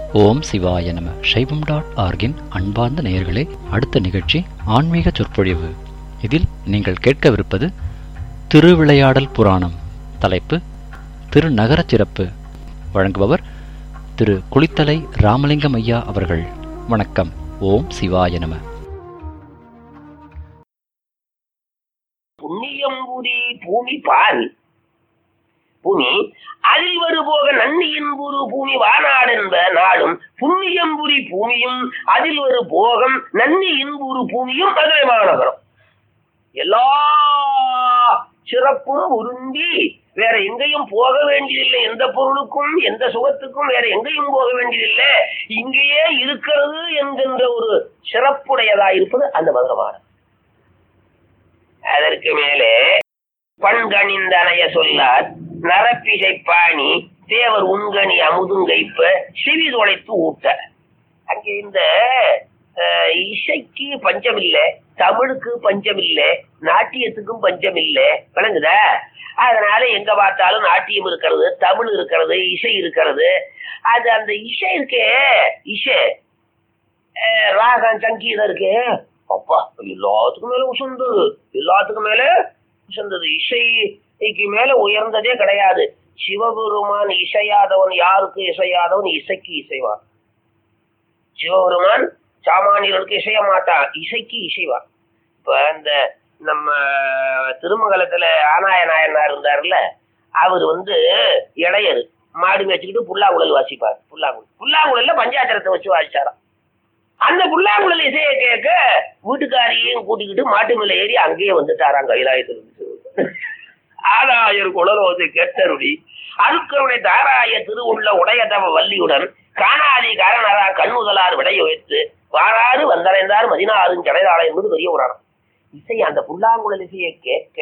ஓம் சிவாய நம சைவம் டாட் ஆர்கின் அன்பார்ந்த நேயர்களே அடுத்த நிகழ்ச்சி ஆன்மீக சொற்பொழிவு இதில் நீங்கள் கேட்கவிருப்பது திருவிளையாடல் புராணம் தலைப்பு திருநகரச் சிறப்பு வழங்குபவர் திரு குளித்தலை ராமலிங்கம் ஐயா அவர்கள் வணக்கம் ஓம் சிவாய நம புண்ணியம்புரி பூமி பால் பூமி அதில் வருபோக நன்னியின் புரு பூமி வானாடு என்ப நாடும் புண்ணியம்புரி பூமியும் அதில் ஒரு போகம் நன்னி இன்புரு பூமியும் மதுரை மாநகரம் எல்லா சிறப்பும் உருந்தி வேற எங்கேயும் போக வேண்டியதில்லை எந்த பொருளுக்கும் எந்த சுகத்துக்கும் வேற எங்கேயும் போக வேண்டியதில்லை இங்கேயே இருக்கிறது என்கின்ற ஒரு சிறப்புடையதா இருப்பது அந்த மதுரை மாநகரம் அதற்கு மேலே பண்கணிந்தனைய சொல்லார் நரப்பிசை பாணி தேவர் உண்கணி அமுதுங்கைப்ப செவி தொலைத்து ஊட்ட அங்கே இந்த அஹ், இசைக்கு பஞ்சம் இல்லை தமிழுக்கு பஞ்சம் இல்லை நாட்டியத்துக்கும் பஞ்சம் இல்லை விளங்குதா அதனால எங்க பார்த்தாலும் நாட்டியம் இருக்கிறது தமிழ் இருக்கிறது இசை இருக்கிறது அது அந்த இசை இருக்கே இசை அஹ், ராகம் சங்கீதம் இருக்கு அப்பா எல்லாத்துக்கும் மேல உசந்தது எல்லாத்துக்கும் மேல உசந்தது இசைக்கு மேல உயர்ந்ததே கிடையாது சிவபெருமான் இசையாதவன் யாருக்கு இசையாதவன் இசைக்கு இசைவான் சிவபெருமான் சாமானியர்களுக்கு இசைய மாட்டான் இசைக்கு இசைவான் இப்ப இந்த நம்ம திருமங்கலத்துல ஆனாய நாயனார் இருந்தார்ல அவர் வந்து இளையர் மாடு மேய்ச்சிக்கிட்டு புல்லாங்குழல் வாசிப்பார் புல்லாங்குழல் புல்லாங்குழல்ல பஞ்சாச்சரத்தை வச்சு வாசிச்சாராம் அந்த புல்லாங்குழல் இசையை கேட்க வீட்டுக்காரியையும் கூட்டிக்கிட்டு மாட்டு மேல ஏறி அங்கேயே வந்துட்டாராம் கைலாயத்திலிருந்து ஆதாயர் குளரோது கேட்டருளி அருக்கருடைய தாராய திருவுள்ள உடையதவ வள்ளியுடன் காணாதி காரணரா கண்ணுதலார் விடைய வைத்து வாராறு வந்தடைந்தார் மதினாறும் ஜடைதாள என்பது பெரிய புராணம் இசை அந்த புல்லாங்குழல் இசையை கேட்க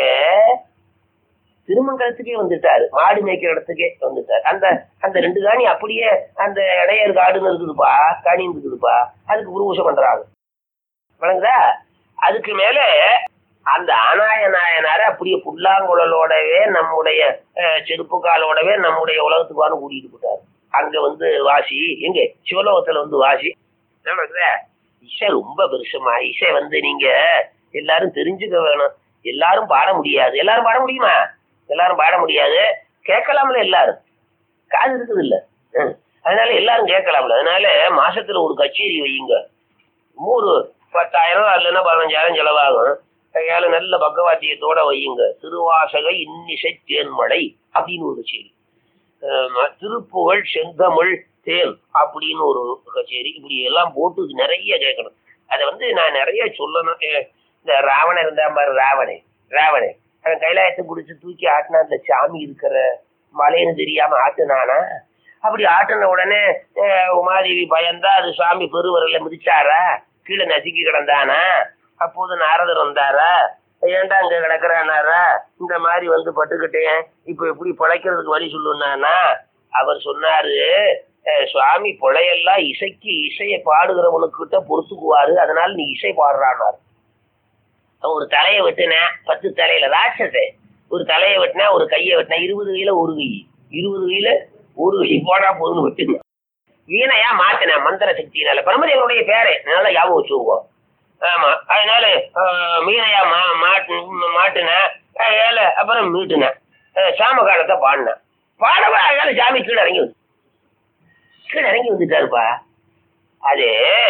திருமங்கலத்துக்கே வந்துட்டாரு மாடு மேய்க்கிற இடத்துக்கே வந்துட்டாரு அந்த அந்த ரெண்டு காணி அப்படியே அந்த இடையர் காடுன்னு இருக்குதுப்பா காணின்னு இருக்குதுப்பா அதுக்கு குருபூஷம் பண்றாங்க வழங்குதா அதுக்கு மேல அந்த ஆனாய நாயனார அப்படியே புல்லாங்குழலோடவே நம்முடைய அஹ், செருப்பு காலோடவே நம்முடைய உலகத்துக்கு வான்னு கூட்டிட்டு போட்டாரு அங்க வந்து வாசி எங்க சிவலோகத்துல வந்து வாசி என்ன நடக்குதா? இசை ரொம்ப பெருசுமா இசை வந்து நீங்க எல்லாரும் தெரிஞ்சுக்க வேணும் எல்லாரும் பாட முடியாது எல்லாரும் பாட முடியுமா எல்லாரும் பாட முடியாது கேட்கலாம்ல எல்லாரும் காது இருக்குது இல்ல ஹம். அதனால எல்லாரும் கேட்கலாம்ல அதனால மாசத்துல ஒரு கச்சேரி வையுங்க ஒரு பத்தாயிரம் இல்லைன்னா பதினஞ்சாயிரம் செலவாகும் கையால நல்ல பக்கவாத்தியத்தோட வையுங்க திருவாசக இன்னிசை தேன்மழை அப்படின்னு ஒரு கச்சேரி அஹ் திருப்புகழ் செந்தமிழ் தேன் அப்படின்னு ஒரு கச்சேரி இப்படி எல்லாம் போட்டு நிறைய கேட்கணும் அதை வந்து நான் நிறைய சொல்லணும் அஹ் இந்த ராவணன் இருந்தா பாரு ராவணே ராவணே அவன் கைலாயத்தை பிடிச்சி தூக்கி ஆட்டினா அந்த சாமி இருக்கிற மலைன்னு தெரியாம ஆட்டுனானா அப்படி ஆட்டின உடனே அஹ் உமாதேவி பயந்தா அது சாமி பெருவரல மிதிச்சாரா கீழே நசுக்கி கிடந்தானா அப்போது நாரதர் வந்தாரா ஏன்டா அங்க கிடக்குறானாரா இந்த மாதிரி வந்து பட்டுக்கிட்டேன் இப்ப எப்படி பிழைக்கிறதுக்கு வழி சொல்லுனானா அவர் சொன்னாரு அஹ் சுவாமி பிழையெல்லாம் இசைக்கு இசையை பாடுகிறவனுக்கிட்ட பொறுத்துக்குவாரு அதனால நீ இசை பாடுறானாரு அவன் ஒரு தலையை வெட்டினேன் பத்து தலையில ராட்சசே ஒரு தலையை வெட்டினா ஒரு கையை வெட்டினா இருபது கையில ஒரு கை இருபது கையில ஒரு கை போனா போதுன்னு வெட்டினேன் வீணையா மாத்தினேன் மந்திர சக்தியினால பரமதேவனுடைய பேரு அதனால ஞாபகம் வச்சுக்குவோம் ஆமா அதனால ஆஹ், மீனையா மா மாட்டு மாட்டுனேன் அஹ், ஏல அப்புறம் மீட்டுனேன் அஹ், சாம காலத்தை பாடினேன் பாடவா அதனால சாமி கீழே இறங்கி வந்து கீழே இறங்கி வந்துட்டாருப்பா அது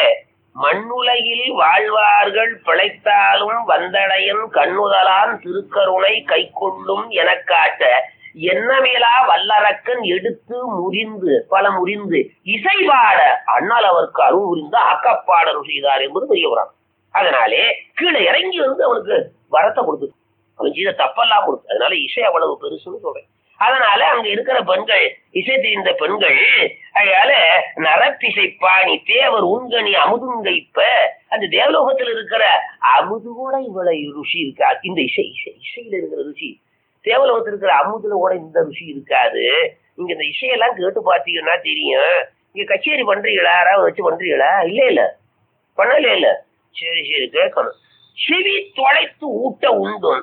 மண்ணுலகில் வாழ்வார்கள் பிழைத்தாலும் வந்தடையன் கண்ணுதலான் திருக்கருணை கைக்கொள்ளும் எனக் காட்ட எண்ணமேலா வல்லரக்கன் எடுத்து முறிந்து பல முறிந்து இசை பாட அண்ணல் அவருக்கு அருள் புரிந்து அக்கப்பாடல் செய்தார் என்பது பெரிய புராணம் அதனாலே கீழே இறங்கி வந்து அவனுக்கு வரத்தை கொடுத்து அவன் செய்த தப்பெல்லாம் கொடுத்து அதனால இசை அவ்வளவு பெருசுன்னு சொல்றேன் அதனால அங்க இருக்கிற பெண்கள் இசை தெரிந்த பெண்கள் அதனால நரப்பிசை பாணி தேவர் உண்கணி அமுதுங்கைப்ப அந்த தேவலோகத்தில் இருக்கிற அமுது கூட இவ்வளவு ருசி இருக்கா இந்த இசை இசை இசையில இருக்கிற ருசி தேவலோகத்தில் இருக்கிற அமுதுல கூட இந்த ருசி இருக்காது நீங்க இந்த இசையெல்லாம் கேட்டு பார்த்தீங்கன்னா தெரியும் இங்க கச்சேரி பண்றீங்களா யாராவது வச்சு பண்றீங்களா இல்ல இல்ல பண்ணல இல்ல சரி சரி கேட்கணும் செவி தொலைத்து ஊட்ட உண்டும்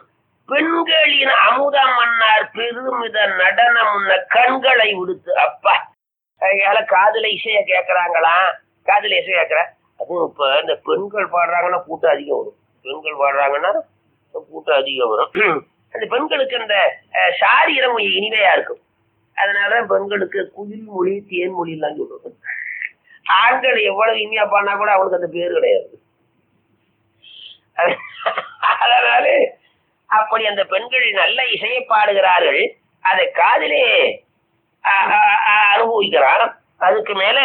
பெண்களின் அமுத மன்னார் பெருமித நடனம் உன்ன கண்களை விடுத்து அப்பா அதனால காதுல இசைய கேட்கறாங்களாம் காதுல இசை கேட்கற அதுவும் இப்ப இந்த பெண்கள் பாடுறாங்கன்னா கூட்டம் அதிகம் வரும் பெண்கள் பாடுறாங்கன்னா கூட்டம் அதிகம் வரும் அந்த பெண்களுக்கு அந்த அஹ், சாரீரம் கொஞ்சம் இனிமையா இருக்கும் அதனாலதான் பெண்களுக்கு குயில் மொழி தேன் மொழி எல்லாம் சொல்றது ஆண்கள் எவ்வளவு இனிமையா பாடினா கூட அவனுக்கு அந்த பேர் கிடையாது அதனால அப்படி அந்த பெண்கள் நல்ல இசையை பாடுகிறார்கள் அதை காதிலே அ- அ- அ- அனுபவிக்கிறான் அதுக்கு மேல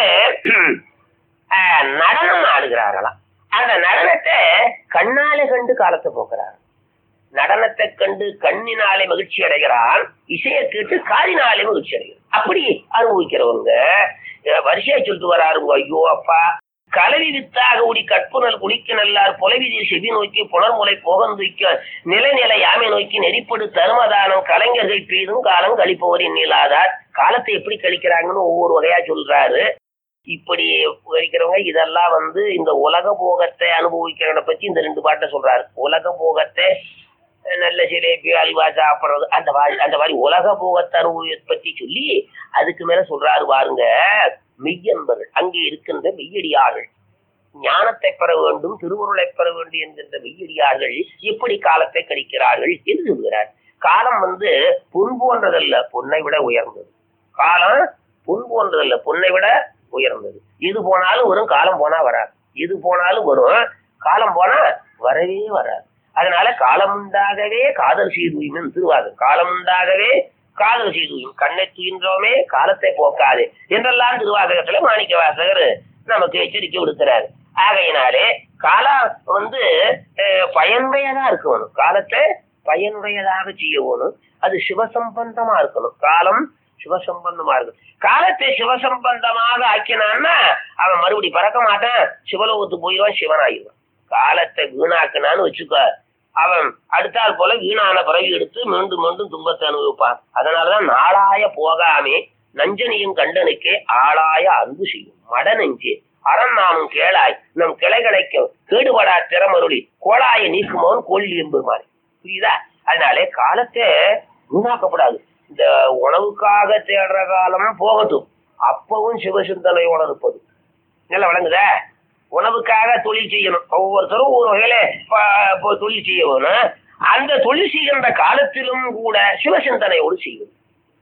அஹ், நடனம் ஆடுகிறார்களாம் அந்த நடனத்தை கண்ணாலே கண்டு காலத்தை போக்குறார் நடனத்தை கண்டு கண்ணினாலே மகிழ்ச்சி அடைகிறான் இசையை கேட்டு காதினாலே மகிழ்ச்சி அடைகிறான் அப்படி அனுபவிக்கிறவங்க அஹ், வரிசையா சொல்லிட்டு வராருங்க ஐயோ அப்பா கலவி வித்தாக உடி கற்புணல் குளிக்க நல்லார் புலவிதில் செவி நோக்கி புனர்முலை போகந்துய்க்க நிலை நிலை யாமை நோக்கி நெறிப்படு தருமதானம் கலைஞர்கள் பெய்தும் காலம் கழிப்பவரின் நிலாதார் காலத்தை எப்படி கழிக்கிறாங்கன்னு ஒவ்வொரு வகையா சொல்றாரு இப்படி கழிக்கிறவங்க இதெல்லாம் வந்து இந்த உலக போகத்தை அனுபவிக்கிறவனை பத்தி இந்த ரெண்டு பாட்டை சொல்றாரு உலக போகத்தை அஹ், நல்ல ஜிலேபி அல்வா சாப்பிடுறது அந்த மாதிரி அந்த மாதிரி உலக போகத்தை அனுபவியத்தை பத்தி சொல்லி அதுக்கு மேல சொல்றாரு பாருங்க மெய்யன்பர்கள் அங்கே இருக்கின்ற மெய்யடியார்கள் ஞானத்தை பெற வேண்டும் திருவுருளை பெற வேண்டும் என்கின்ற மெய்யடியார்கள் எப்படி காலத்தை கழிக்கிறார்கள் என்று சொல்கிறார் காலம் வந்து பொன் போன்றதல்ல பொன்னை விட உயர்ந்தது காலம் பொன் போன்றதல்ல பொன்னை விட உயர்ந்தது இது போனாலும் வரும் காலம் போனா வராது இது போனாலும் வரும் காலம் போனா வரவே வராது அதனால காலம் உண்டாகவே காதல் செய்துவின் திருவாது காலம் உண்டாகவே காதல் செய்துவின் கண்ணை துயின்றோமே காலத்தை போக்காது என்றெல்லாம் திருவாசகத்துல மாணிக்க வாசகர் நமக்கு எச்சரிக்கை விடுக்கிறார் ஆகையினாலே காலம் வந்து அஹ், பயனுடையதா இருக்கணும் காலத்தை பயனுடையதாக செய்யணும் அது சிவசம்பந்தமா இருக்கணும் காலம் சிவசம்பந்தமா இருக்கும் காலத்தை சிவசம்பந்தமாக ஆக்கினான்னா அவன் மறுபடி பறக்க மாட்டான் சிவலோகத்துக்கு போயிடுவான் சிவன் ஆயிடுவான் காலத்தை வீணாக்குனான்னு வச்சுக்கோ அவன் அடுத்தால் போல வீணான பிறகு எடுத்து மீண்டும் மீண்டும் துன்பத்தை அனுபவிப்பான் அதனாலதான் நாளாய போகாமே நஞ்சனியும் கண்டனுக்கே ஆளாய அன்பு செய்யும் மட நெஞ்சே அறம் நாமும் கேளாய் நம் கிளைகளைக்க கேடுபடா திறமருளி கோளாய நீக்குமோன் கோழி எம்பெருமானே புரியுதா அதனாலே காலத்தை வீணாக்கப்படாது இந்த உணவுக்காக தேடுற காலம் போகட்டும் அப்பவும் சிவசிந்தனையோட இருப்பது நல்லா வழங்குதா உணவுக்காக தொழில் செய்யணும் ஒவ்வொருத்தரும் ஒரு வகையில ப- ப- தொழில் செய்யணும் அந்த தொழில் செய்கின்ற காலத்திலும் கூட சிவசிந்தனையோடு செய்யும்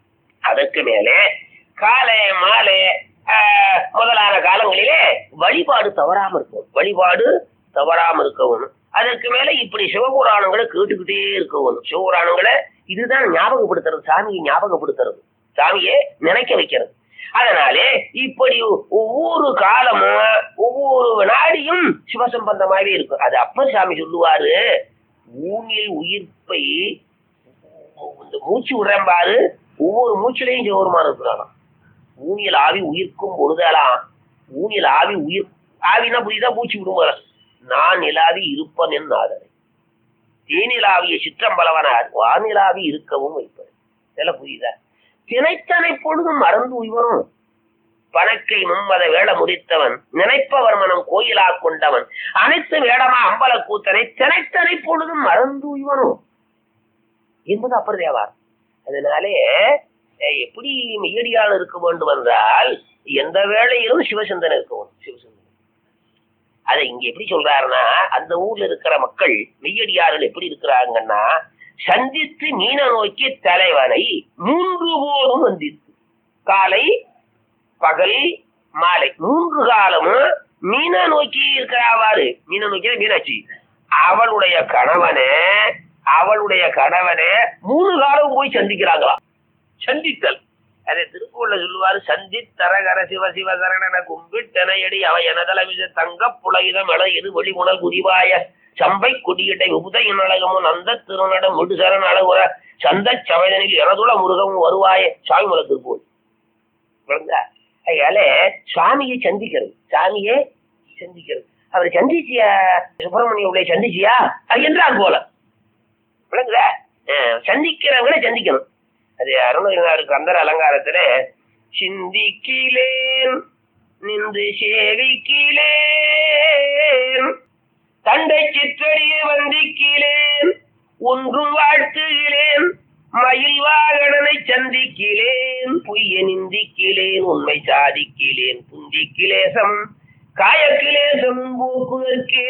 அதற்கு மேலே காலை மாலை ஆஹ், முதலான காலங்களிலே வழிபாடு தவறாம இருக்கும் வழிபாடு தவறாம இருக்கவும் அதற்கு மேல இப்படி சிவபுராணங்களை கேட்டுக்கிட்டே இருக்கவும் சிவபுராணங்களை இதுதான் ஞாபகப்படுத்துறது சாமியை ஞாபகப்படுத்துறது சாமியை நினைக்க வைக்கிறது அதனாலே இப்படி ஒவ்வொரு காலமும் ஒவ்வொரு வினாடியும் சிவசம்பந்தமாவே இருக்கும் அது அப்ப சாமி சொல்லுவாரு ஊனில் உயிர்ப்பை இந்த மூச்சு விடுறேன் பாரு ஒவ்வொரு மூச்சிலையும் சிவபெருமான் இருக்கிறானாம் ஊனியல் ஆவி உயிர்க்கும் பொழுதெல்லாம் ஊனியல் ஆவி உயிர் ஆவினா புரியுதா மூச்சு விடும்போது நான் நிலாவி இருப்பன் என் நாதனை தேனிலாவிய சிற்றம்பலவனார் வானிலாவி இருக்கவும் வைப்பது இதெல்லாம் புரியுதா தினைத்தனை பொழுதும் மறந்து உய்வனும் பணக்கை மும்மத வேட முடித்தவன் நினைப்பவர் மனம் கோயிலா கொண்டவன் அனைத்து வேடமா அம்பல கூத்தனை தினைத்தனை பொழுதும் மறந்து உய்வனும் என்பது அப்பர் தேவார் அதனாலே அஹ், எப்படி மெய்யடியால் இருக்க வேண்டும் என்றால் எந்த வேளையிலும் சிவசிந்தனை இருக்க வேண்டும் சிவசிந்தனை அதை இங்க எப்படி சொல்றாருன்னா அந்த ஊர்ல இருக்கிற மக்கள் மெய்யடியார்கள் எப்படி இருக்கிறாங்கன்னா சந்தித்து மீன நோக்கி தலைவனை மூன்று போதும் வந்தித்து காலை பகல் மாலை மூன்று காலமும் மீன நோக்கி இருக்கிறாவாறு மீன நோக்கி மீனாட்சி அவளுடைய கணவனே அவளுடைய கணவனே மூணு காலம் போய் சந்திக்கிறாங்களாம் சந்தித்தல் அதை திருப்பூர்ல சொல்லுவாரு சந்தித்தரகர சிவ சிவ சரணன கும்பிட்டனையடி அவ எனதளவித தங்க புலகிதம் என எது வெளிமுணல் புரிவாய சம்பை கொடியிட்டை உபுதையின் அழகமும் நந்த திருநடம் விடுசரன் அழகுற சந்த சமயனில் எனதுள முருகமும் வருவாய சாமி மலை திருப்பூர் விளங்குதா அதனால சுவாமியை சந்திக்கிறது சாமியை சந்திக்கிறது அவர் சந்திச்சியா சுப்பிரமணிய உடைய சந்திச்சியா அது என்றால் போல விளங்குதா அஹ் சந்திக்கிறவங்களை சந்திக்கணும் அது அருணகிரிநாதருக்கு அந்த அலங்காரத்துல சிந்திக்கிலேன் நின்று சேவிக்கிலேன் தண்டை சிற்றடியை வந்திக்கிலேன் ஒன்றும் வாழ்த்துகிறேன் மயில் வாகனனை சந்திக்கிலேன் பொய்ய நிந்திக்கிலேன் உண்மை சாதிக்கிலேன் புந்திக்கிலேசம் காயக்கிலேசம் போக்குவதற்கே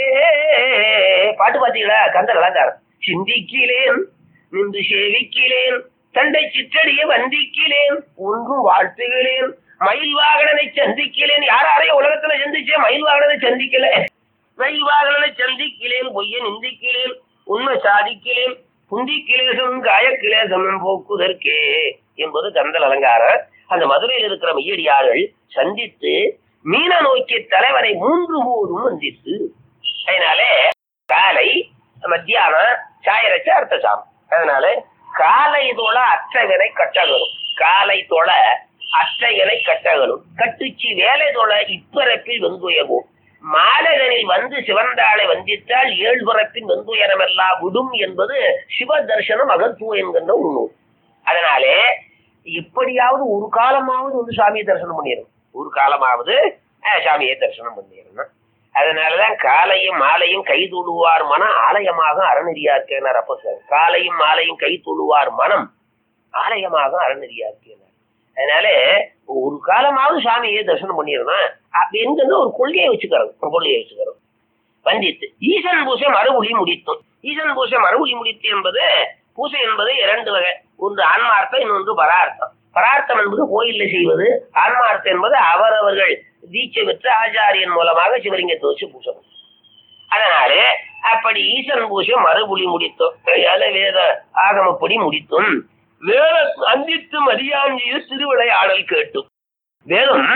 பாட்டு பாத்தீங்களா கந்த அலங்காரம் சிந்திக்கிலேன் நின்று சேவிக்கிலேன் தண்டை சிற்றடிய வந்திக்கிலேன் ஒன்றும் வாழ்த்துகிறேன் மயில் வாகனனை சந்திக்கிலேன் யார் யாரையும் உலகத்துல சந்திச்சே மயில் வாகனனை சந்திக்கல மயில் வாகனனை சந்திக்கிலேன் பொய்ய நிந்திக்கிலேன் உண்மை சாதிக்கிலேன் புந்திக்கிலேசம் காயக்கிலேசமும் போக்குதற்கே என்பது கந்தல் அலங்காரம் அந்த மதுரையில் இருக்கிற மெய்யடியார்கள் சந்தித்து மீன நோக்கிய தலைவரை மூன்று போதும் வந்தித்து அதனாலே காலை மத்தியானம் சாயரச்ச அர்த்த சாமம் அதனால காலை தொழ அற்றகனை கட்டகரும் காலை தொழ அற்றகனை கட்டகரும் கட்டுச்சி வேலை தொழ இப்பிறப்பில் வெந்துயகும் மாலகனில் வந்து சிவந்தாளை வந்தித்தால் ஏழு பிறப்பின் வெந்துயரமெல்லாம் விடும் என்பது சிவ தரிசனம் அகத்துவம் என்கின்ற ஒரு நூல் அதனாலே எப்படியாவது ஒரு காலமாவது வந்து சாமியை தரிசனம் பண்ணிடணும் ஒரு காலமாவது அஹ், சாமியை தரிசனம் பண்ணிடணும் அதனாலதான் காலையும் மாலையும் கை தொழுவார் மனம் ஆலயமாக அறநெறியா இருக்கிறார் அப்ப சார் காலையும் மாலையும் கை தொழுவார் மனம் ஆலயமாக அறநெறியா இருக்கிறார் அதனால ஒரு காலமாவது சாமியை தரிசனம் பண்ணிடணும் அப்படின்னு ஒரு கொள்கையை வச்சுக்கிறோம் ஒரு கொள்கையை வச்சுக்கிறோம் வந்தித்து ஈசன் பூசை மறுமொழி முடித்தும் ஈசன் பூசை மறுமொழி முடித்து என்பது பூசை என்பது இரண்டு வகை ஒன்று ஆன்மார்த்தம் இன்னொன்று பரார்த்தம் பரார்த்தம் என்பது கோயில்ல செய்வது ஆன்மார்த்தம் என்பது அவரவர்கள் தீட்சை பெற்ற ஆச்சாரியன் மூலமாக சிவலிங்கத்தை வச்சு பூசை பண்ணும். அதனாலே அப்படி ஈசன் பூசை மறுபுலி முடித்தோம் அதனால வேத ஆகமப்படி முடித்தும் வேத அந்தித்து மதியாஞ்சியில் திருவிளையாடல் கேட்டும் வேதம்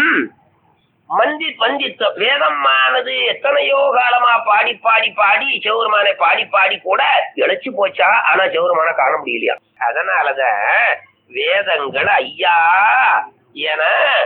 மந்தி வந்தித்த வேதமானது எத்தனையோ காலமா பாடி பாடி பாடி சிவருமானை பாடி பாடி கூட இழைச்சு போச்சா ஆனா சிவருமான காண முடியலையா அதனாலதான் வேதங்கள் ஐயா என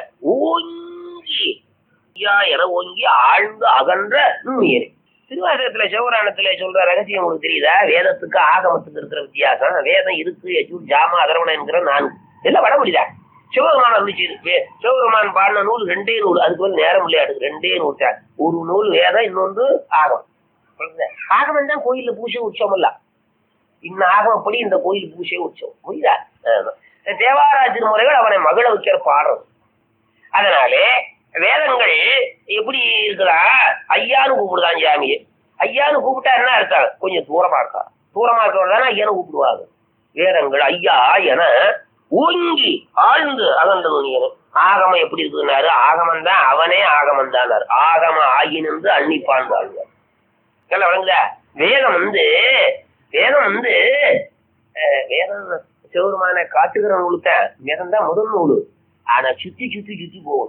ஓங்கி ஐயா என ஓங்கி ஆழ்ந்து அகன்ற நுண்ணியர் திருவாசகத்துல சிவராணத்துல சொல்ற ரகசியம் உங்களுக்கு தெரியுதா வேதத்துக்கு ஆகமத்துக்கு இருக்கிற வித்தியாசம் வேதம் இருக்கு யஜூர் ஜாமா அதரவணம் என்கிற நான்கு எல்லாம் வட முடியல சிவபெருமான் இருந்துச்சு சிவபெருமான் பாடின நூல் ரெண்டே நூல் அதுக்கு வந்து நேரம் இல்லையா அதுக்கு ரெண்டே நூல் தான் ஒரு நூல் வேதம் இன்னொன்று ஆகமம் புரியுதா? ஆகமம் தான் கோயில்ல பூஜை உற்சவம் இல்ல இந்த ஆகமப்படி இந்த கோயில் பூஜை உற்சவம் புரியுதா ஆமா. தேவாரா திருமுறைகள் அவனை மகள வைக்கிற பாடுறது அதனாலே வேதங்கள் எப்படி இருக்குதா ஐயான்னு கூப்பிடுதான் சாமியை ஐயான்னு கூப்பிட்டா என்ன அர்த்தம் கொஞ்சம் தூரமா இருக்கா தூரமா இருக்கிறவங்க தானே ஐயான்னு கூப்பிடுவாங்க வேதங்கள் ஐயா என ஓங்கி ஆழ்ந்து அகன்ற நுனியன் ஆகமம் எப்படி இருக்குதுன்னாரு ஆகமம் தான் அவனே ஆகமம் தான் ஆகம ஆகினிருந்து அன்னிப்பான் வாழ்வார் நல்லா வழங்குதா வேதம் வந்து வேதம் வந்து அஹ், வேதம் சிவருமான காட்டுகிற நூலு தான் வேதம் தான் முதல் நூலு ஆனா சுத்தி சுத்தி சுத்தி போகும்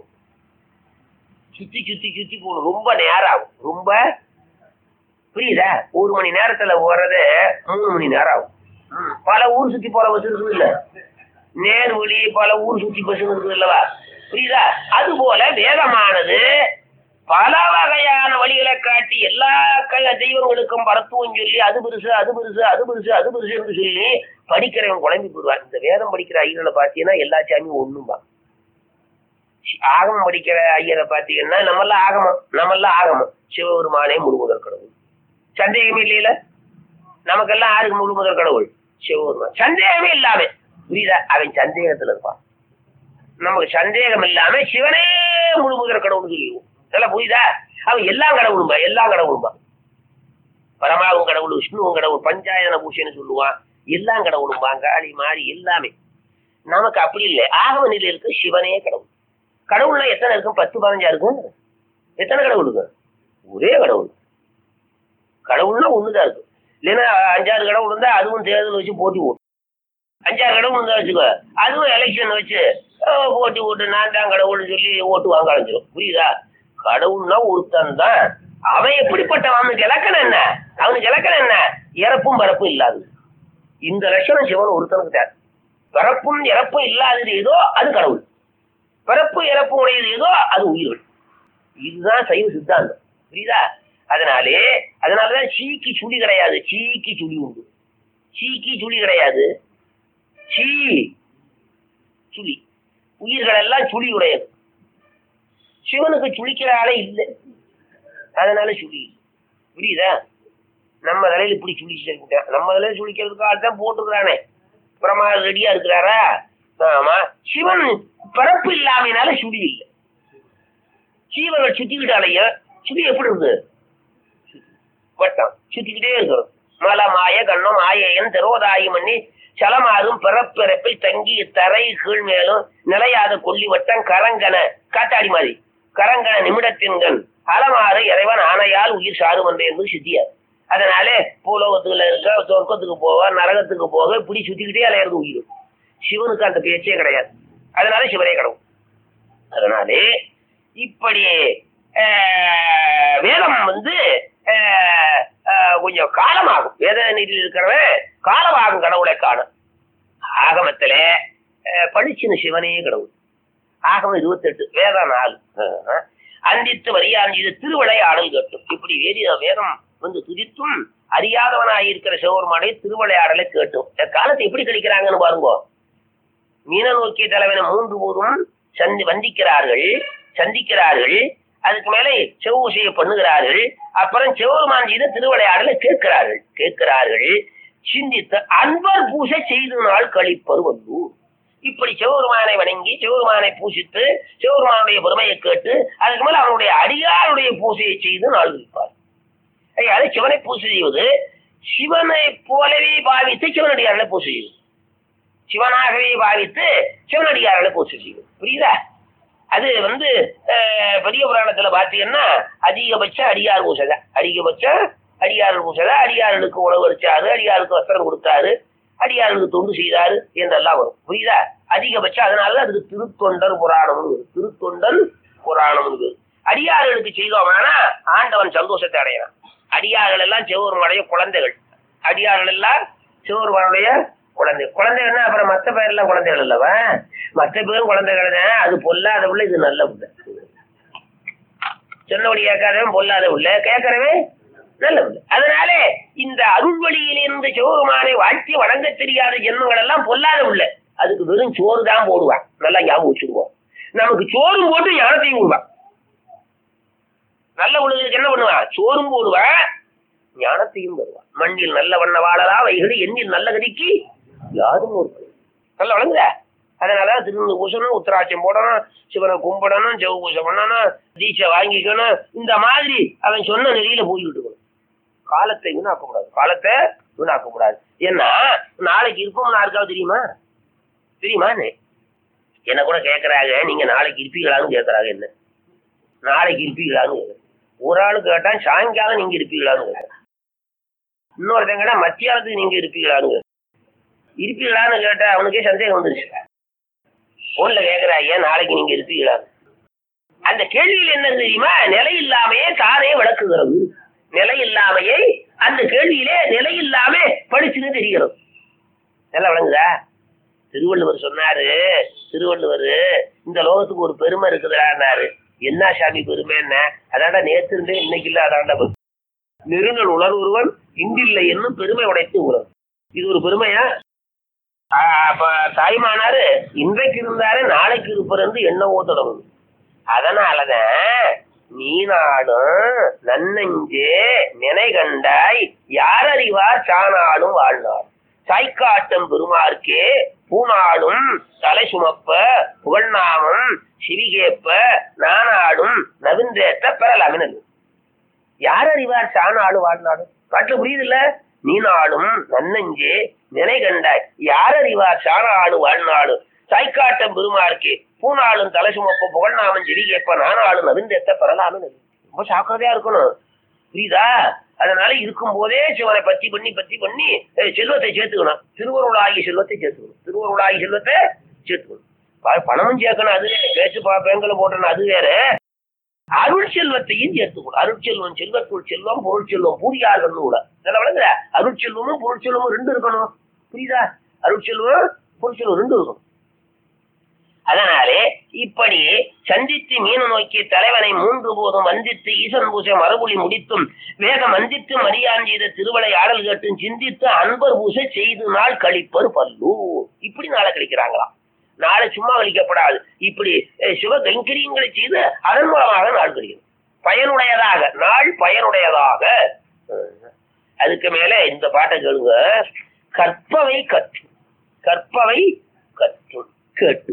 சுத்தி சுத்தி சுத்தி போகணும் ரொம்ப நேரம் ஆகும் ரொம்ப புரியுதா ஒரு மணி நேரத்துல போறது மூணு மணி நேரம் ஆகும் ம், பல ஊர் சுத்தி போற பஸ் இருக்குது இல்ல நேர்வழி பல ஊர் சுத்தி பஸ் இருக்குது இல்லவா புரியுதா அது போல வேதமானது பல வகையான வழிகளை காட்டி எல்லா க- தெய்வங்களுக்கும் பரத்துவம் சொல்லி அது பெருசு அது பெருசு அது பெருசு அது பெருசு என்று சொல்லி படிக்கிறவன் குழம்பி போடுவான் இந்த வேதம் படிக்கிற ஐயர்களை பார்த்தீங்கன்னா எல்லா சாமியும் ஒண்ணும்பா ஆகமம் படிக்கிற ஐயரை பார்த்தீங்கன்னா நம்மெல்லாம் ஆகமம் நம்மெல்லாம் ஆகமம் சிவபெருமானே முழுமுதல் கடவுள் சந்தேகமே இல்லையில நமக்கெல்லாம் யாருக்கு முழுமுதல் கடவுள் சிவபெருமான் சந்தேகமே இல்லாம புரியுதா அவன் சந்தேகத்துல இருப்பான் நமக்கு சந்தேகம் இல்லாம சிவனே முழுமுதல் கடவுள் சொல்லிடுவோம் நல்லா புரியுதா அவன் எல்லா கடவுளும்பா எல்லா கடவுளும்பா பரமாவும் கடவுள் விஷ்ணுவும் கடவுள் பஞ்சாயன பூஷன்னு சொல்லுவான் எல்லாம் கடவுளும்பா காளி மாறி எல்லாமே நமக்கு அப்படி இல்லை ஆகம நிலையில் இருக்கு சிவனே கடவுள் கடவுள்ல எத்தனை இருக்கும் பத்து பதினஞ்சா இருக்கும் எத்தனை கடவுள் இருக்கு ஒரே கடவுள் கடவுள்னா ஒண்ணுதான் இருக்கு இல்லைன்னா அஞ்சாறு கடவுள் இருந்தா அதுவும் தேர்தல் வச்சு போட்டி போடும் அஞ்சாறு கடவுள் இருந்தா வச்சுக்கோ அதுவும் எலெக்ஷன் வச்சு அஹ், போட்டி போட்டு நான் தான் கடவுள்னு சொல்லி ஓட்டு வாங்க ஆரம்பிச்சிடும் புரியுதா கடவுள்னா ஒருத்தன் தான் அவன் எப்படிப்பட்டவன் அவனுக்கு இலக்கணம் என்ன அவனுக்கு இலக்கணம் என்ன இறப்பும் பரப்பும் இல்லாது இந்த லட்சணம் சிவன் ஒருத்தனுக்கு தான் பிறப்பும் இறப்பும் இல்லாதது ஏதோ அது கடவுள் பிறப்பு இறப்பு உடையது ஏதோ அது உயிர்கள் இதுதான் சைவ சித்தாந்தம் புரியுதா அதனாலே அதனாலதான் சீக்கு சுழி கிடையாது சீக்கு சுழி உண்டு சீக்கு சுழி கிடையாது சீ சுழி உயிர்கள் எல்லாம் சுழி உடையது சிவனுக்கு சுழிக்கிற ஆளே இல்லை அதனால சுழி இல்லை. புரியுதா நம்ம தலையில இப்படி சுழிச்சு நம்ம தலையில சுழிக்கிறதுக்கு ஆள் தான் போட்டுக்கிறானே பிரமா ரெடியா இருக்கிறாரா ஆமா சிவன் பிறப்பு இல்லாமையினால சுடி இல்லை ஜீவர்கள் சுத்திக்கிட்டு அலைய சுடி எப்படி இருக்கு வட்டம் சுத்திக்கிட்டே இருக்கிறோம் மல மாய கண்ணம் ஆயையன் திரோதாயி மண்ணி சலமாறும் பிறப்பிறப்பில் தங்கி தரை கீழ் மேலும் நிலையாத கொல்லி வட்டம் கரங்கன காத்தாடி மாதிரி கரங்கன நிமிடத்தின்கண் அலமாறு இறைவன் ஆணையால் உயிர் சாரும் என்று என்பது சித்தியார் அதனால பூலோகத்துல இருக்க சொர்க்கத்துக்கு போக நரகத்துக்கு போக இப்படி சுத்திக்கிட்டே அலையிறது உயிர் சிவனுக்கு அந்த பேச்சே கிடையாது அதனால சிவனே கடவுள் அதனாலே இப்படி ஆஹ், வேதம் வந்து ஆஹ், ஆஹ், கொஞ்சம் காலமாகும் வேத நிதியில் இருக்கிறவன் காலமாகும் கடவுளை காணும் ஆகமத்துல ஆஹ், படிச்சின சிவனே கடவுள் ஆகமம் இருபத்தெட்டு வேதம் நாலு ஆஹ். அந்தித்து வரியான் இது திருவிளையாடல் கேட்டும் இப்படி வேதிய வேதம் வந்து துதித்தும் அறியாதவனாயிருக்கிற சிவபெருமானை திருவிளையாடலை கேட்டும் இந்த காலத்தை எப்படி கழிக்கிறாங்கன்னு பாருங்க மீன நோக்கிய தலைவனை மூன்று போதும் சந்தி வந்திக்கிறார்கள் சந்திக்கிறார்கள் அதுக்கு மேலே செவ்வூசையை பண்ணுகிறார்கள் அப்புறம் சிவபெருமான் செய்த திருவிளையாடலை கேட்கிறார்கள் கேட்கிறார்கள் சிந்தித்து அன்பர் பூசை செய்து நாள் கழிப்பது வல்லூர் இப்படி சிவபெருமானை வணங்கி சிவபெருமானை பூசித்து சிவபெருமானுடைய பெருமையை கேட்டு அதுக்கு மேல அவனுடைய அடியாருடைய பூசையை செய்து நாள் கழிப்பார் அதனால சிவனை பூசை செய்வது சிவனை போலவே பாவித்து சிவனடியார்களை பூசை செய்வது சிவனாகவே பாவித்து சிவனடியார்களை பூசை செய்வது புரியுதா அது வந்து அஹ், பெரிய புராணத்துல பாத்தீங்கன்னா அதிகபட்ச அடியார் பூசை அதிகபட்ச அடியார் பூசை அடியார்களுக்கு உணவு அளிச்சாரு அடியாருக்கு வஸ்திரம் கொடுத்தாரு அடியார்களுக்கு தொண்டு செய்தாரு என்றெல்லாம் வரும் புரியுதா அதிகபட்சம் அதனால அதுக்கு திருத்தொண்டர் புராணம் திருத்தொண்டர் புராணம் அடியார்களுக்கு செய்தோம் ஆனா ஆண்டவன் சந்தோஷத்தை அடையலாம் அடியார்கள் எல்லாம் சிவருடைய குழந்தைகள் அடியார்கள் எல்லாம் சிவருடைய குழந்தை குழந்தைகள்னா அப்புறம் மத்த பேர்லாம் குழந்தைகள் இல்லவா மற்ற பேரும் குழந்தைகள் தான் அது பொல்லாத புள்ள இது நல்ல புள்ள சொன்னபடி கேட்காதவன் பொல்லாத புள்ள கேட்கறவன் நல்ல புள்ள அதனால இந்த அருள்வழியிலிருந்து சிவபெருமானை வாழ்த்தி வணங்க தெரியாத ஜென்மங்கள் எல்லாம் பொல்லாத புள்ள அதுக்கு வெறும் சோறு தான் போடுவான் நல்லா ஞாபகம் வச்சுக்குவோம் நமக்கு சோறும் போட்டு ஞானத்தையும் விடுவான் நல்ல உலகத்துக்கு என்ன பண்ணுவான் சோறும் போடுவான் ஞானத்தையும் தருவான் மண்ணில் நல்ல வண்ண வாழலா வைகடி எண்ணில் நல்ல கதிக்கு யாரும் ஒரு பலன். நல்லா வழங்குதா அதனால திருநூறு பூசணும் உத்தராட்சம் போடணும் சிவனை கும்பிடணும் செவ பூசை பண்ணணும் தீட்சை வாங்கிக்கணும் இந்த மாதிரி அவன் சொன்ன நிலையில போய்கிட்டு இருக்கணும் காலத்தை வீணாக்கக்கூடாது காலத்தை வீணாக்கக்கூடாது ஏன்னா நாளைக்கு இருப்போம் யாருக்காவது தெரியுமா தெரியுமா என்ன? என்ன கூட கேட்கறாங்க நீங்க நாளைக்கு இருப்பீங்களான்னு கேட்கறாங்க என்ன நாளைக்கு இருப்பீங்களான்னு கேட்கறேன். ஒரு ஆளு கேட்டா சாயங்காலம் நீங்க இருப்பீங்களான்னு கேட்கறேன். இன்னொருத்தன் கேட்டா மத்தியானத்துக்கு நீங்க இருப்பீங்களான்னு கேட்கறேன். இருப்பீங்களான்னு கேட்டா அவனுக்கே சந்தேகம் வந்துருச்சு போன்ல கேக்குறாங்க நாளைக்கு நீங்க இருப்பீங்களா அந்த கேள்வியில் என்ன தெரியுமா நிலை இல்லாமையே தானே விளக்குகிறது நிலை இல்லாமையே அந்த கேள்வியிலே நிலை இல்லாம படிச்சுன்னு தெரிகிறது நல்லா விளங்குதா திருவள்ளுவர் சொன்னாரு திருவள்ளுவர் இந்த லோகத்துக்கு ஒரு பெருமை இருக்குதுடான்னாரு என்ன சாமி பெருமை என்ன அதாண்டா நேத்து இருந்தே இன்னைக்கு இல்ல அதாண்டா பெருமை. நெருங்கல் உணர்வுருவன் இன்றில்லை என்னும் பெருமை உடைத்து உணர் இது ஒரு பெருமையா ஆ, அப்ப தாய்மானாரு இன்றைக்கு இருந்தாரு நாளைக்கு இருப்பார் என்று எண்ணவோ தொடங்கும் அதனாலதான் நீ நாடும் நன்னஞ்சே நினை கண்டாய் யார் அறிவார் சாணாடும் வாழ்நாள் சாய்க்காட்டம் பெருமார்க்கே பூநாடும் தலை சுமப்ப புகழ்நாமம் சிவிகேப்ப நானாடும் நவிந்தேத்த பெறலாமினது யார் அறிவார் சாணாடு வாழ்நாடும் காட்டுல புரியுது இல்ல நீ நாடும் நன்னஞ்சே நினை கண்டாய் யார் அறிவார் சாணாடு வாழ்நாடு சாய்க்காட்டம் பெருமார்க்கே பூநாளும் தலை சுமப்ப புகழ்நாமம் சிவிகேப்ப நானாடும் நவிந்தேத்த பெறலாமினது ரொம்ப சாக்கிரதையா இருக்கணும் புரியுதா அதனால இருக்கும் போதே சிவனை பத்தி பண்ணி பத்தி பண்ணி அஹ், செல்வத்தை சேர்த்துக்கணும் திருவருளாகி செல்வத்தை சேர்த்துக்கணும் திருவருளாகி செல்வத்தை சேர்த்துக்கணும் ப- பணமும் சேர்க்கணும் அது வேற பேச்சு பா பேங்கில் போட்டணும் அது வேற அருள் செல்வத்தையும் சேர்த்துக்கணும் அருள் செல்வம் செல்வத்துள் செல்வம் பொருள் செல்வம் பூரியார்கள் கூட நல்லா வழங்குற அருள் செல்வமும் பொருள் செல்வமும் ரெண்டு இருக்கணும் புரியுதா அருள் செல்வம் பொருள் செல்வம் ரெண்டு இருக்கணும் அதனாலே இப்படி சந்தித்து மீன நோக்கிய தலைவனை மூன்று போதும் வந்தித்து ஈசன் பூசை மறுபொழி முடித்தும் வேகம் வந்தித்து மரியான் செய்த திருவளை ஆடல் கேட்டும் சிந்தித்து அன்பர் பூசை செய்து நாள் கழிப்பர் பல்லூர் இப்படி நாளை கழிக்கிறாங்களாம் நாளை சும்மா கழிக்கப்படாது இப்படி அஹ், சிவ கைங்கரியங்களை செய்து அதன் மூலமாக நாள் கழிக்கணும் பயனுடையதாக நாள் பயனுடையதாக அஹ், அதுக்கு மேல இந்த பாட்டை கேளுங்க கற்பவை கற்று கற்பவை கற்றும் கேட்டு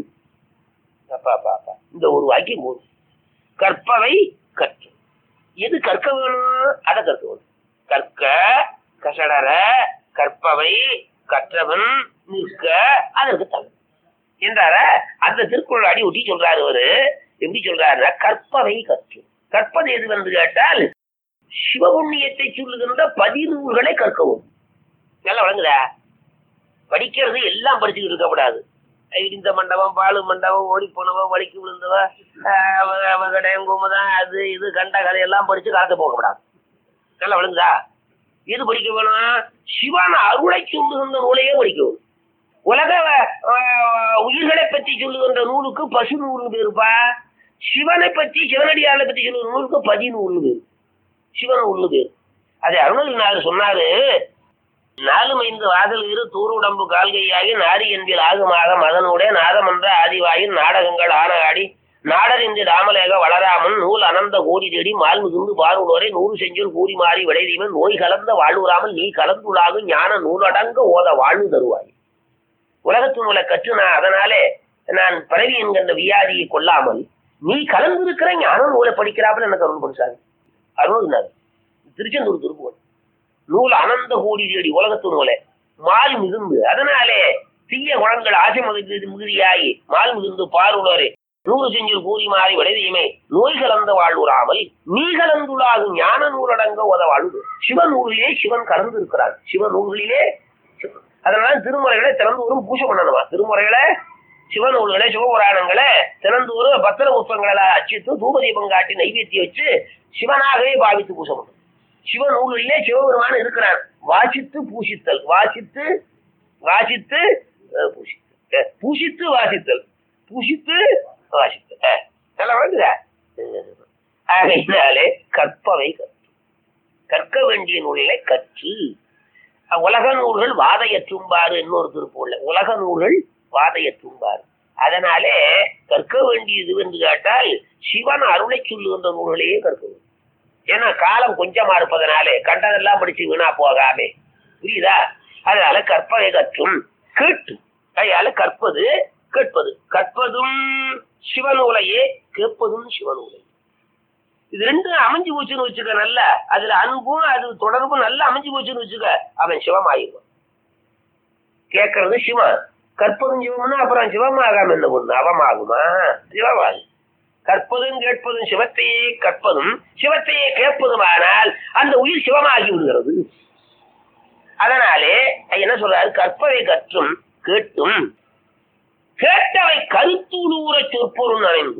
அப்பா பாப்பா இந்த ஒரு வாக்கியம் போதும் கற்பவை கற்றும் எது கற்க வேணும் அதை கற்க வேணும் கற்க கசடர கற்பவை கற்றவன் நிற்க அதற்கு தமிழ் என்றார அந்த திருக்குறள் அடி ஒட்டி சொல்றாரு அவரு எப்படி சொல்றாருன்னா கற்பவை கற்று கற்பது எது வந்து கேட்டால் சிவபுண்ணியத்தை சொல்லுகின்ற பதினூல்களை கற்கவும் நல்லா வழங்குதா படிக்கிறது எல்லாம் படிச்சுக்கிட்டு இருக்கக்கூடாது இந்த மண்டபம் பாலு மண்டபம் ஓடி போனவன் வலிக்கு விழுந்தவ கடையம் குமுதான் அது இது கண்ட கதையெல்லாம் படிச்சு காலத்தை போகக்கூடாது நல்லா விழுங்குதா எது படிக்க வேணும் சிவன் அருளை சொல்லுகின்ற நூலையே படிக்கணும் உலக அஹ், உயிர்களை பற்றி சொல்லுகின்ற நூலுக்கு பசு நூல்னு பேருப்பா சிவனை பற்றி சிவனடியாரை பற்றி சொல்லுகிற நூலுக்கு பதிநூல்னு பேரு சிவன் நூல்னு பேரு அது அருணகிரிநாதர் சொன்னாரு நாலுமைந்து வாதல் இரு தூருடம்பு கால்கையாகி நாரி என்பில் ஆகுமாக மதனுடைய நாதமன்ற ஆதிவாயின் நாடகங்கள் ஆனகாடி நாடறிந்து ராமலேக வளராமன் நூல் அனந்த கோடி தேடி மால் மிகுந்து பாருடோரை நூறு செஞ்சொல் கூறி மாறி விளைதீவன் நோய் கலந்த வாழ்வுறாமல் நீ கலந்துளாக ஞான நூலடங்க ஓத வாழ்வு தருவாய் உலகத்து நூலை கற்று நான் அதனாலே நான் பிறவி என்கின்ற வியாதியை கொள்ளாமல் நீ கலந்திருக்கிற ஞான நூலை படிக்கிறாப்புல எனக்கு அருள் படிச்சாங்க அருள்னார் திருச்செந்தூர் திருப்புவன் நூல் அனந்த கோடி தேடி உலகத்து நூலை மால் மிகுந்து அதனாலே தீய குணங்கள் ஆசை மகிழ்ந்து மிகுதியாகி மால் மிகுந்து பாருளரே நூறு செஞ்சில் கூறி மாறி விளைவியுமே நோய் கலந்த வாழ்வுறாமல் நீ கலந்துள்ளாகும் ஞான நூலடங்க உத வாழ்வு சிவன் நூலிலே சிவன் கலந்து இருக்கிறார் சிவன் நூலிலே சிவன். அதனால திருமுறைகளை திறந்தோறும் பூஜை பண்ணணுமா திருமுறைகளை சிவநூல்களை சிவபுராணங்களை திறந்தோறும் பத்திர புஷ்பங்களை அச்சிட்டு தூபதீபம் காட்டி நைவேத்தியம் வச்சு சிவனாகவே பாவித்து பூஜை பண்ணணும் சிவநூலிலே சிவபெருமான் இருக்கிறான் வாசித்து பூசித்தல் வாசித்து வாசித்து அஹ், பூசித்தல் அஹ், பூசித்து வாசித்தல் பூசித்து வாசித்தல் அஹ், நல்லா விளங்குதா ஆகையினாலே கற்பவை கற்று கற்க வேண்டிய நூலிலே கற்று அஹ், உலக நூல்கள் வாதையற்றும்பாரு இன்னொரு திருப்பூர்ல உலக நூல்கள் வாதையற்றும்பாரு அதனாலே கற்க வேண்டியது என்று கேட்டால் சிவன் அருளை சொல்லுகின்ற நூல்களையே கற்க வேண்டும் ஏன்னா காலம் கொஞ்சமா இருப்பதனாலே கண்டதெல்லாம் படிச்சு வீணா போகாமே புரியுதா அதனால கற்பதை கற்றும் கேட்டு அதனால கற்பது கேட்பது கற்பதும் சிவநூலையே கேட்பதும் சிவநூலை இது ரெண்டும் அமைஞ்சு போச்சுன்னு வச்சுக்க நல்ல அதுல அன்பும் அது தொடர்பும் நல்லா அமைஞ்சு போச்சுன்னு வச்சுக்க அவன் சிவமாயிருவான் கேட்கறது சிவன் கற்பதும் சிவம்னா அப்புறம் சிவமாகாம என்ன பொண்ணு அவமாகுமா சிவமாகும் கற்பதும் கேட்பதும் சிவத்தையே கற்பதும் சிவத்தையே கேட்பதுமானால் அந்த உயிர் சிவமாகி விடுகிறது அதனாலே என்ன சொல்றாரு கற்பவை கற்றும் கேட்டும் கேட்டவை கருத்துளூர சொற்பொருள் அணைந்து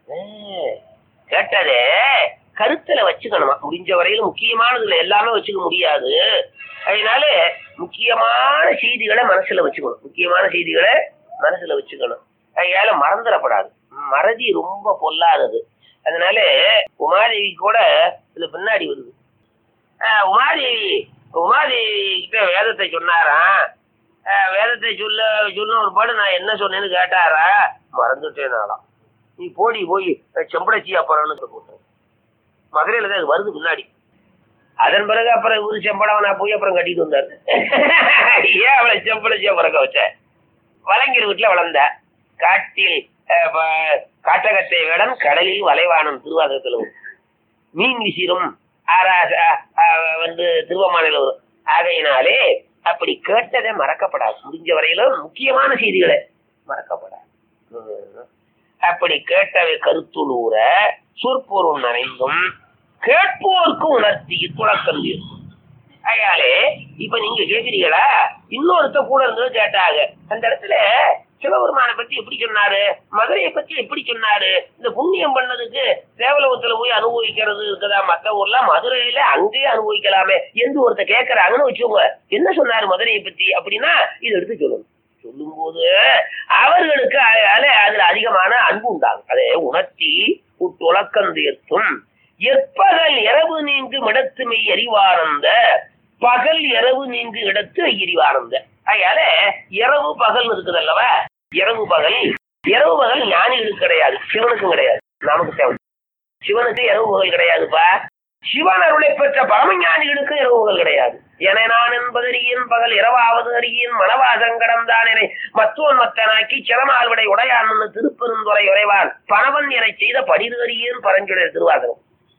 கேட்டதே கருத்துல வச்சுக்கணுமா முடிஞ்ச வரையில முக்கியமானதுல எல்லாமே வச்சுக்க முடியாது அதனால முக்கியமான செய்திகளை மனசுல வச்சுக்கணும் முக்கியமான செய்திகளை மனசுல வச்சுக்கணும் அதனால மறந்துடப்படாது மறதி ரொம்ப பொல்லாதது அதனால உமாதேவி கூட இதுல பின்னாடி வருது ஆஹ் உமாதேவி உமாதேவி கிட்ட வேதத்தை சொன்னாராம் ஆஹ் வேதத்தை சொல்ல சொல்ல ஒரு பாடு நான் என்ன சொன்னேன்னு கேட்டாரா மறந்துட்டேனாலாம் நீ போடி போய் செம்படச்சி அப்புறம்னு போட்டேன் மதுரையில தான் இது வருது முன்னாடி அதன் பிறகு அப்புறம் இவரு செம்படவனா போய் அப்புறம் கட்டிட்டு வந்தாரு ஏன் அவளை செம்படச்சி பிறக்க வச்ச வலங்கிற வீட்டுல வளர்ந்த காட்டில் அஹ், ப- காட்டகத்தை வேடன் கடலில் வளைவானம் திருவாசகத்துல வரும். மீன் விசிறும் ஆரா- அஹ், அஹ், வந்து திருவமானில வரும் ஆகையினாலே அப்படி கேட்டதை மறக்கப்படாது முடிஞ்ச வரையிலும் முக்கியமான செய்திகளை மறக்கப்படாது உம். அப்படி கேட்டவை கருத்துளூர சொற்பொருள் நனைந்தும் கேட்போருக்கு உணர்த்தி துளக்கம் இருக்கும் அதனாலே இப்ப நீங்க கேக்குறீங்களா இன்னொருத்த கூட இருந்து கேட்டாங்க அந்த இடத்துல சிவபெருமானை பத்தி எப்படி சொன்னாரு மதுரையை பத்தி எப்படி சொன்னாரு இந்த புண்ணியம் பண்ணதுக்கு தேவலோகத்துல போய் அனுபவிக்கிறது இருக்குதா மத்த ஊர்ல மதுரையில அங்கேயே அனுபவிக்கலாமே என்று ஒருத்த கேட்கறாங்கன்னு வச்சுக்கோங்க என்ன சொன்னாரு மதுரையை பத்தி அப்படின்னா இதை எடுத்து சொல்லணும் சொல்லும்போது அவர்களுக்கு அதனால அதுல அதிகமான அன்பு உண்டாகும் அதை உணர்த்தி உட்டுலக்கம் தீர்த்தும் எப்பகல் இரவு நீங்கு மிடத்துமை எரிவானந்த பகல் இரவு நீங்கு இடத்து எரிவானந்த அதனால இரவு பகல் இருக்குது அல்லவா இரவு பகல் இரவு பகல் ஞானிகளுக்கு கிடையாது சிவனுக்கும் கிடையாது நமக்கு தேவை சிவனுக்கு இரவு பகல் கிடையாதுப்பா சிவன் அருளை பெற்ற பரமஞானிகளுக்கும் இரவு பகல் கிடையாது என நான் என்பதறியின் பகல் இரவாவது அறியின் மனவாசம் கடந்தானே மத்தோன் மத்தனாக்கி சிரமால்விடை உடையான் திருப்பெருந்துறை உரைவான் பணவன் என செய்த படிது அறியேன் பரஞ்சுடைய திருவாசகம்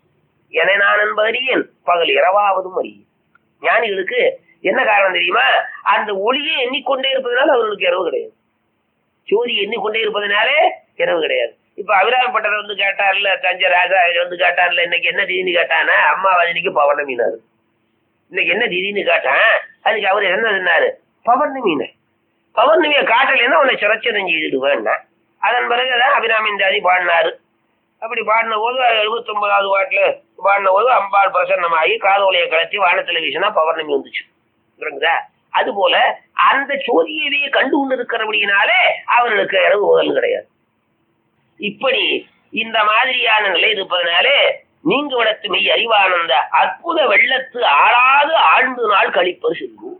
என நான் என்பதறியேன் பகல் இரவாவதும் அறியேன் ஞானிகளுக்கு என்ன காரணம் தெரியுமா அந்த ஒளியை எண்ணிக்கொண்டே இருப்பதனால அவர்களுக்கு இரவு கிடையாது ஜோதி எண்ணிக்கொண்டே இருப்பதனாலே இரவு கிடையாது இப்ப அபிராமப்பட்டர் வந்து கேட்டார்ல தஞ்சை ராஜா வந்து கேட்டார்ல இன்னைக்கு என்ன திடீர்னு கேட்டானா அம்மாவாதினிக்கு பௌர்ணமினாரு இன்னைக்கு என்ன திடீர்னு கேட்டான் அதுக்கு அவர் என்ன சொன்னாரு பௌர்ணமின்னு பௌர்ணமியை காட்டலைன்னா உன்னை சிரச்சனம் செய்துடுவேன்னா அதன் பிறகுதான் அபிராமின் ஜாதி பாடினாரு அப்படி பாடின போது எழுபத்தி ஒன்பதாவது பாட்டுல பாடின போது அம்பாள் பிரசன்னமாகி காதோலையை கலத்தி வானத்துல வீசினா பௌர்ணமி வந்துச்சு புரியுங்களா அது போல அந்த சோதியவே கண்டு கொண்டு இருக்கிறபடியினாலே அவர்களுக்கு இரவு முதல் கிடையாது இப்படி இந்த மாதிரியான நிலை இருப்பதனாலே நீங்க விடத்து மெய் அறிவானந்த அற்புத வெள்ளத்து ஆளாது ஆழ்ந்து நாள் கழிப்பது செல்லும்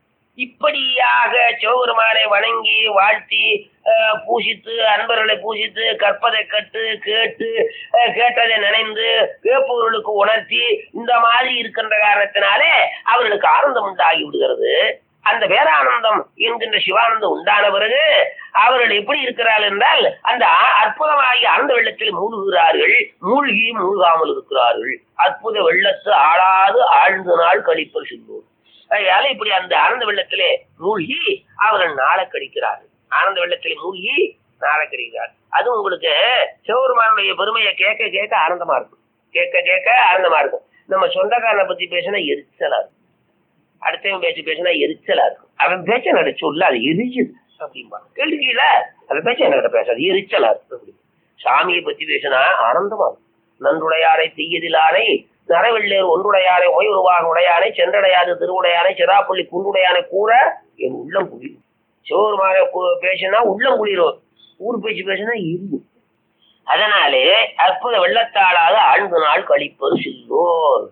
இப்படியாக சிவபெருமானை வணங்கி வாழ்த்தி அஹ், பூசித்து அன்பர்களை பூசித்து கற்பதை கட்டு கேட்டு அஹ், கேட்டதை நினைந்து கேட்பவர்களுக்கு உணர்த்தி இந்த மாதிரி இருக்கின்ற காரணத்தினாலே அவர்களுக்கு ஆனந்தம் உண்டாகி விடுகிறது அந்த பேரானந்தம் என்கின்ற சிவானந்தம் உண்டான பிறகு அவர்கள் எப்படி இருக்கிறார்கள் என்றால் அந்த அ- அற்புதமாகிய ஆனந்த வெள்ளத்தில் மூழ்குகிறார்கள் மூழ்கி மூழ்காமல் இருக்கிறார்கள் அற்புத வெள்ளத்து ஆளாது ஆழ்ந்த நாள் கழிப்பர் செல்வோம் அதனால இப்படி அந்த ஆனந்த வெள்ளத்திலே மூழ்கி அவர்கள் நாளை கழிக்கிறார்கள் ஆனந்த வெள்ளத்திலே மூழ்கி நாளை கழிக்கிறார் அது உங்களுக்கு சிவபெருமானுடைய பெருமையை கேட்க கேட்க ஆனந்தமா இருக்கும் கேட்க கேட்க ஆனந்தமா இருக்கும் நம்ம சொந்தக்காரனை பத்தி பேசினா எரிச்சலா இருக்கும் அடுத்தவன் பேச்சு பேசினா எரிச்சலா இருக்கும் அவன் பேச்ச நடிச்சு உள்ள அது எரிச்சல் அப்படிம்பாங்க கேள்விக்கல அந்த பேச்ச என்கிட்ட பேசாது எரிச்சலா இருக்கும் அப்படி சாமியை பத்தி பேசினா ஆனந்தமா இருக்கும் நன்றுடையாரை தீயதிலானை நரவெள்ளேர் ஒன்றுடையாரை ஓய்வுருவாக உடையானை சென்றடையாது திருவுடையானை சிராப்பள்ளி குன்றுடையானை கூற என் உள்ளம் குளிரும் சிவபெருமான பேசினா உள்ளம் குளிரும் ஊர் பேச்சு பேசினா எரியும் அதனாலே அற்புத வெள்ளத்தாளாக ஆழ்ந்து நாள் கழிப்பது செல்லோர்